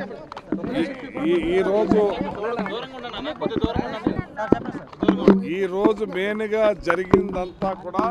ఈ- ఈ రోజు ఈ రోజు మెయిన్గా జరిగిందంతా కూడా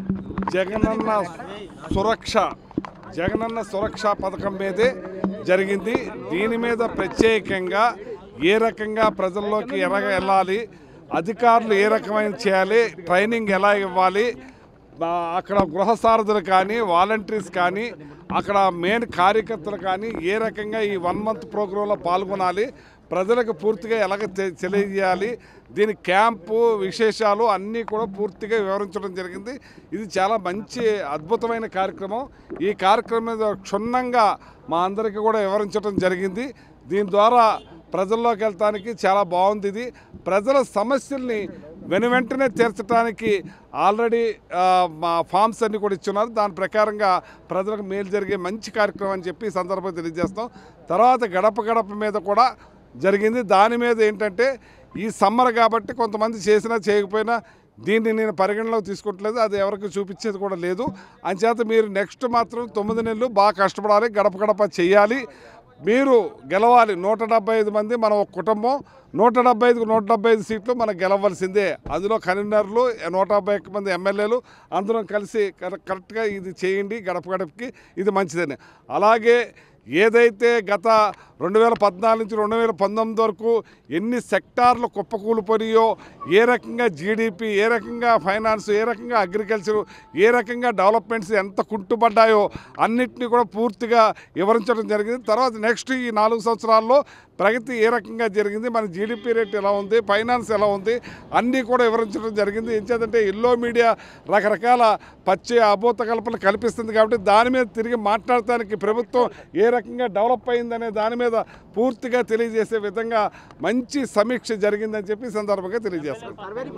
జగనన్న సురక్ష జగనన్న సురక్ష పథకం మీదే జరిగింది దీని మీద ప్రత్యేకంగా ఏ రకంగా ప్రజల్లోకి ఎరగ వెళ్ళాలి అధికారులు ఏ రకమైన చేయాలి ట్రైనింగ్ ఎలా ఇవ్వాలి ఆ, అక్కడ గృహ సారథులు కానీ వాలంటీర్స్ కానీ అక్కడ మెయిన్ కార్యకర్తలు కానీ ఏ రకంగా ఈ వన్ మంత్ ప్రోగ్రాంలో పాల్గొనాలి ప్రజలకు పూర్తిగా ఎలాగ తె- తెలియజేయాలి దీని క్యాంపు విశేషాలు అన్నీ కూడా పూర్తిగా వివరించడం జరిగింది ఇది చాలా మంచి అద్భుతమైన కార్యక్రమం ఈ కార్యక్రమం మీద క్షుణ్ణంగా మా అందరికీ కూడా వివరించడం జరిగింది దీని ద్వారా ప్రజల్లోకి వెళ్తానికి చాలా బాగుంది ఇది ప్రజల సమస్యల్ని వెను వెంటనే తీర్చడానికి ఆల్రెడీ ఆ, మా ఫామ్స్ అన్ని కూడా ఇచ్చున్నారు దాని ప్రకారంగా ప్రజలకు మేలు జరిగే మంచి కార్యక్రమం అని చెప్పి ఈ సందర్భంగా తెలియజేస్తాం తర్వాత గడప గడప మీద కూడా జరిగింది దాని మీద ఏంటంటే ఈ సమ్మర్ కాబట్టి కొంతమంది చేసినా చేయకపోయినా దీన్ని నేను పరిగణలోకి తీసుకుంటలేదు అది ఎవరికి చూపించేది కూడా లేదు అంచేత మీరు నెక్స్ట్ మాత్రం తొమ్మిది నెలలు బాగా కష్టపడాలి గడప గడప చేయాలి మీరు గెలవాలి నూట డెబ్బై ఐదు మంది మన ఒక కుటుంబం నూట డెబ్బై ఐదుకు నూట డెబ్బై ఐదు సీట్లు మనకు గెలవలసిందే అందులో కన్వీనర్లు నూట డెబ్బై ఒక్క మంది ఎమ్మెల్యేలు అందరం కలిసి కర- కరెక్ట్గా ఇది చేయండి గడప గడపకి ఇది మంచిదని అలాగే ఏదైతే గత రెండు వేల పద్నాలుగు నుంచి రెండు వేల పంతొమ్మిది వరకు ఎన్ని సెక్టార్లు కుప్పకూలిపోయాయో ఏ రకంగా జీడిపి ఏ రకంగా ఫైనాన్స్ ఏ రకంగా అగ్రికల్చర్ ఏ రకంగా డెవలప్మెంట్స్ ఎంత కుంటుపడ్డాయో అన్నిటినీ కూడా పూర్తిగా వివరించడం జరిగింది తర్వాత నెక్స్ట్ ఈ నాలుగు సంవత్సరాల్లో ప్రగతి ఏ రకంగా జరిగింది మన జీడిపి రేట్ ఎలా ఉంది ఫైనాన్స్ ఎలా ఉంది అన్నీ కూడా వివరించడం జరిగింది ఎంచేదంటే ఎల్లో మీడియా రకరకాల పచ్చి అభూత కల్పనలు కల్పిస్తుంది కాబట్టి దాని మీద తిరిగి మాట్లాడటానికి ప్రభుత్వం ఏ రకంగా డెవలప్ అయిందనే దాని మీద పూర్తిగా తెలియజేసే విధంగా మంచి సమీక్ష జరిగిందని చెప్పి ఈ సందర్భంగా తెలియజేస్తాను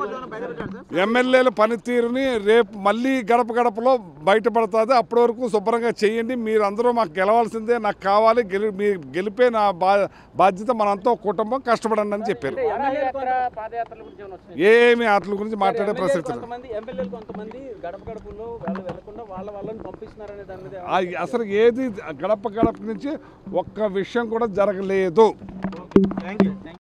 ఎమ్మెల్యేల పనితీరుని రేపు మళ్ళీ గడప గడపలో బయటపడుతుంది అప్పటి వరకు శుభ్రంగా చేయండి మీరు అందరూ మాకు గెలవాల్సిందే నాకు కావాలి గెలి మీ గెలిపే నా బా బాధ్యత మనంతా ఒక కుటుంబం కష్టపడండి అని చెప్పారు పాదయాత్ర పాదయాత్రల గురించి ఏమైనా వచ్చినాయి ఏమి వాటి గురించి మాట్లాడే ప్రసక్తి లేదు. కొంతమంది ఎమ్మెల్యేలు కొంతమంది గడప గడపలో వాళ్ళు వెళ్లకుండా వాళ్ళ వాళ్ళని పంపిస్తున్నారనే దాని మీద ఆ- అసలు ఏది గడప గడప నుంచి ఒక్క విషయం కూడా జరగలేదు